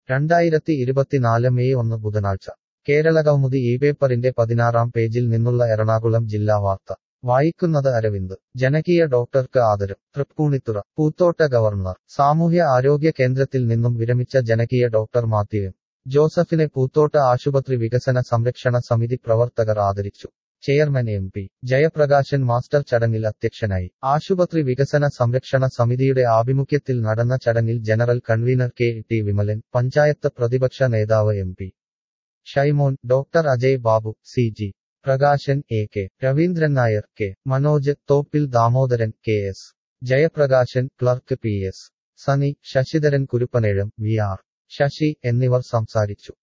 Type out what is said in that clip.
രണ്ടായിരത്തി ഇരുപത്തിനാല് മെയ് ഒന്ന് ബുധനാഴ്ച കേരളകൗമുദി ഈ പേപ്പറിന്റെ പതിനാറാം പേജിൽ നിന്നുള്ള എറണാകുളം ജില്ലാ വാർത്ത വായിക്കുന്നത് അരവിന്ദ് ജനകീയ ഡോക്ടർക്ക് ആദരം തൃപ്പൂണിത്തുറ പൂത്തോട്ട ഗവർണർ സാമൂഹ്യ ആരോഗ്യ കേന്ദ്രത്തിൽ നിന്നും വിരമിച്ച ജനകീയ ഡോക്ടർ മാത്യു എം ജോസഫിനെ പൂത്തോട്ട ആശുപത്രി വികസന സംരക്ഷണ സമിതി പ്രവർത്തകർ ആദരിച്ചു chairman M P Jayaprakashan master ചടങ്ങിൽ അധ്യക്ഷനായി ആശുപത്രി വികസന സംരക്ഷണ സമിതിയുടെ ആഭിമുഖ്യത്തിൽ നടന്ന ചടങ്ങിൽ general convener K T Vimalan panchayat പ്രതിപക്ഷ നേതാവ് M P Shaimon doctor Ajay Babu C G Prakashan A K Raveendran Nair K Manoj Thoppil Damodaran K S Jayaprakashan clerk P S Sani Sasidharan Kuruppanezham V R Sasi എന്നിവർ സംസാരിച്ചു